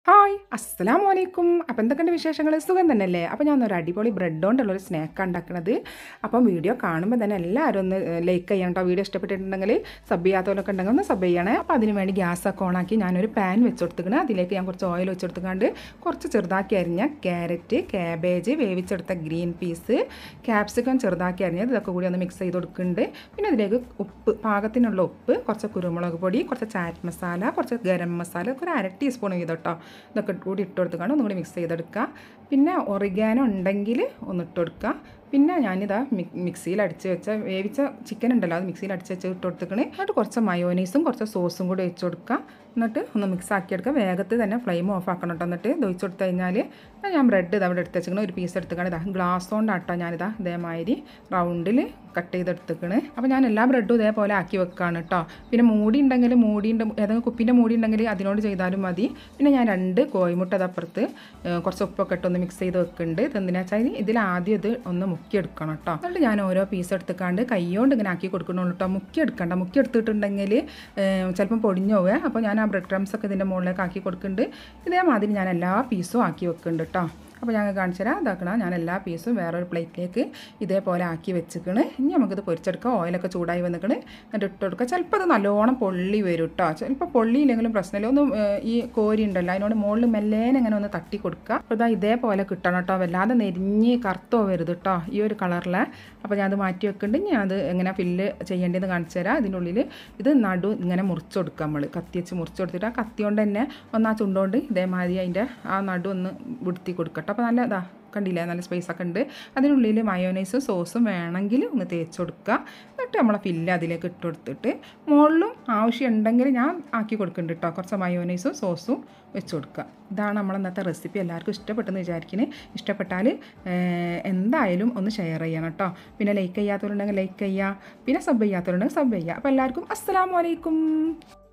hi അസ്സലാമു അലൈക്കും അപ്പോൾ എന്തൊക്കെയുണ്ട് വിശേഷങ്ങൾ സുഖം തന്നെയല്ലേ അപ്പോൾ ഞാൻ ഒരു അടിപൊളി ബ്രെഡ് കൊണ്ടുള്ളൊരു സ്നാക്ക് ഉണ്ടാക്കുന്നത് അപ്പം വീഡിയോ കാണുമ്പോൾ തന്നെ എല്ലാവരും ഒന്ന് ലൈക്ക് ചെയ്യണം കേട്ടോ വീഡിയോ ഇഷ്ടപ്പെട്ടിട്ടുണ്ടെങ്കിൽ സബ് ചെയ്യാത്തവരൊക്കെ ഉണ്ടെങ്കിൽ ഒന്ന് സബ് ചെയ്യണേ അപ്പോൾ അതിന് വേണ്ടി ഗ്യാസൊക്കെ ഓണാക്കി ഞാനൊരു പാൻ വെച്ച് കൊടുത്തിക്കണം അതിലേക്ക് ഞാൻ കുറച്ച് ഓയിൽ വെച്ച് കൊടുത്തുകൊണ്ട് കുറച്ച് ചെറുതാക്കി അരിഞ്ഞ ക്യാരറ്റ് ക്യാബേജ് വേവിച്ചെടുത്ത ഗ്രീൻ പീസ് ക്യാപ്സിക്കം ചെറുതാക്കി അരിഞ്ഞത് ഇതൊക്കെ കൂടി ഒന്ന് മിക്സ് ചെയ്ത് കൊടുക്കുന്നുണ്ട് പിന്നെ അതിലേക്ക് ഉപ്പ് പാകത്തിനുള്ള ഉപ്പ് കുറച്ച് കുരുമുളക് പൊടി കുറച്ച് ചാറ്റ് മസാല കുറച്ച് ഗരം മസാല ഒക്കെ ഒരു അര ടീസ്പൂൺ ചെയ്ത് കേട്ടോ ഇതൊക്കെ കൂടി ഇട്ട് കൊടുത്തുകൊണ്ട് ഒന്നും കൂടി മിക്സ് ചെയ്തെടുക്കുക പിന്നെ ഒറിഗാനോ ഉണ്ടെങ്കിൽ ഒന്ന് ഇട്ട് കൊടുക്കുക പിന്നെ ഞാനിതാ മിക്സിയിൽ അടിച്ച് വെച്ച വേവിച്ച ചിക്കൻ ഉണ്ടല്ലോ അത് മിക്സിയിൽ അടിച്ച് വെച്ച് ഇട്ട് കൊടുത്തിക്കണേ എന്നിട്ട് കുറച്ച് മയോനൈസും കുറച്ച് സോസും കൂടി വെച്ച് കൊടുക്കുക എന്നിട്ട് ഒന്ന് മിക്സ് ആക്കി എടുക്കുക വേഗത്തിൽ തന്നെ ഫ്ലെയിം ഓഫ് ആക്കണം കേട്ടോ എന്നിട്ട് ദൊഴിച്ച് കൊടുത്തു കഴിഞ്ഞാൽ ഞാൻ ബ്രെഡ് ഇത് അവിടെ എടുത്ത് വെച്ചിരിക്കണം ഒരു പീസ് എടുത്തുക്കണം ഇതാ ഗ്ലാസ് കൊണ്ടാട്ടോ ഞാനിതാ ഇതേമാതിരി റൗണ്ടിൽ കട്ട് ചെയ്തെടുത്തേക്കണ് അപ്പോൾ ഞാൻ എല്ലാ ബ്രെഡും ഇതേപോലെ ആക്കി വെക്കുകയാണ് കേട്ടോ പിന്നെ മൂടി ഉണ്ടെങ്കിൽ മൂടി ഉണ്ട് ഏതെങ്കിലും കുപ്പിൻ്റെ മൂടി ഉണ്ടെങ്കിൽ അതിനോട് ചെയ്താലും മതി പിന്നെ ഞാൻ രണ്ട് കോഴിമുട്ട അതപ്പുറത്ത് കുറച്ച് ഉപ്പൊക്കെ ഇട്ടൊന്ന് മിക്സ് ചെയ്ത് വെക്കുന്നുണ്ട് ഇതെന്തിനാ വെച്ചാൽ ഇതിൽ ആദ്യം ഇത് ഒന്ന് മുക്കിയെടുക്കണം കേട്ടോ എന്നിട്ട് ഞാൻ ഓരോ പീസ് എടുത്തുക്കാണ്ട് കൈകൊണ്ട് ഇങ്ങനെ ആക്കി കൊടുക്കണുള്ളൂ കേട്ടോ മുക്കിയെടുക്കണ്ട മുക്കിയെടുത്തിട്ടുണ്ടെങ്കിൽ ചിലപ്പം പൊടിഞ്ഞു പോവേ അപ്പോൾ ഞാൻ ആ ബ്രെഡ് ക്രംസ് ഒക്കെ ഇതിൻ്റെ മുകളിലേക്ക് ആക്കി കൊടുക്കുന്നുണ്ട് ഇതേമാതിരി ഞാൻ എല്ലാ പീസും ആക്കി വെക്കുന്നുണ്ട് കേട്ടോ അപ്പോൾ ഞങ്ങൾ കാണിച്ചു തരാം ഇതാക്കണം ഞാൻ എല്ലാ പീസും വേറൊരു പ്ലേറ്റിലേക്ക് ഇതേപോലെ ആക്കി വെച്ചിക്കണ് ഇനി നമുക്കിത് പൊരിച്ചെടുക്കാം ഓയിലൊക്കെ ചൂടായി വന്നിക്കണ് എന്നിട്ട് ഇട്ട് കൊടുക്കുക ചിലപ്പോൾ അത് നല്ലോണം പൊള്ളി വരും കേട്ടോ ചിലപ്പോൾ പൊള്ളിയില്ലെങ്കിലും പ്രശ്നമില്ല ഒന്ന് ഈ കോരി ഉണ്ടല്ലോ അതിനോട് മുകളിൽ മെല്ലേനെ ഇങ്ങനെ ഒന്ന് തട്ടി കൊടുക്കുക അപ്പോൾ ഇതാ ഇതേപോലെ കിട്ടണം കേട്ടോ വല്ലാതെ നെരിഞ്ഞ് കറുത്തോ വരുത് കേട്ടോ ഈ ഒരു കളറിൽ അപ്പോൾ ഞാൻ അത് മാറ്റി വെക്കുന്നുണ്ട് ഞാൻ അത് എങ്ങനെ ഫില്ല് ചെയ്യേണ്ടതെന്ന് കാണിച്ചു തരാം അതിൻ്റെ ഉള്ളിൽ ഇത് നടു ഇങ്ങനെ മുറിച്ച് കൊടുക്കുക നമ്മൾ കത്തി വെച്ച് മുറിച്ച് കൊടുത്തിട്ട് ആ കത്തി കൊണ്ട് തന്നെ ഒന്ന് ആ ചുണ്ടുകൊണ്ട് ഇതേമാതിരി അതിൻ്റെ ആ നടു ഒന്ന് വിടുത്തി കൊടുക്കട്ടെ അപ്പോൾ നല്ല ഇതാ കണ്ടില്ലേ നല്ല സ്പേസ് ഒക്കെ ഉണ്ട് അതിനുള്ളിൽ മയോനൈസും സോസും വേണമെങ്കിൽ ഒന്ന് തേച്ച് കൊടുക്കുക എന്നിട്ട് നമ്മളെ ഫില്ല് അതിലേക്ക് ഇട്ട് കൊടുത്തിട്ട് മുകളിലും ആവശ്യം ഉണ്ടെങ്കിൽ ഞാൻ ആക്കി കൊടുക്കുന്നുണ്ട് കേട്ടോ കുറച്ച് മയോനൈസും സോസും വെച്ച് കൊടുക്കുക ഇതാണ് നമ്മൾ ഇന്നത്തെ റെസിപ്പി എല്ലാവർക്കും ഇഷ്ടപ്പെട്ടെന്ന് വിചാരിക്കുന്നത് ഇഷ്ടപ്പെട്ടാൽ എന്തായാലും ഒന്ന് ഷെയർ ചെയ്യണം കേട്ടോ പിന്നെ ലൈക്ക് ചെയ്യാത്തവരുണ്ടെങ്കിൽ ലൈക്ക് ചെയ്യുക പിന്നെ സബ് ചെയ്യാത്തവരുണ്ടെങ്കിൽ സബ് ചെയ്യുക അപ്പോൾ എല്ലാവർക്കും അസ്സാം വലൈക്കും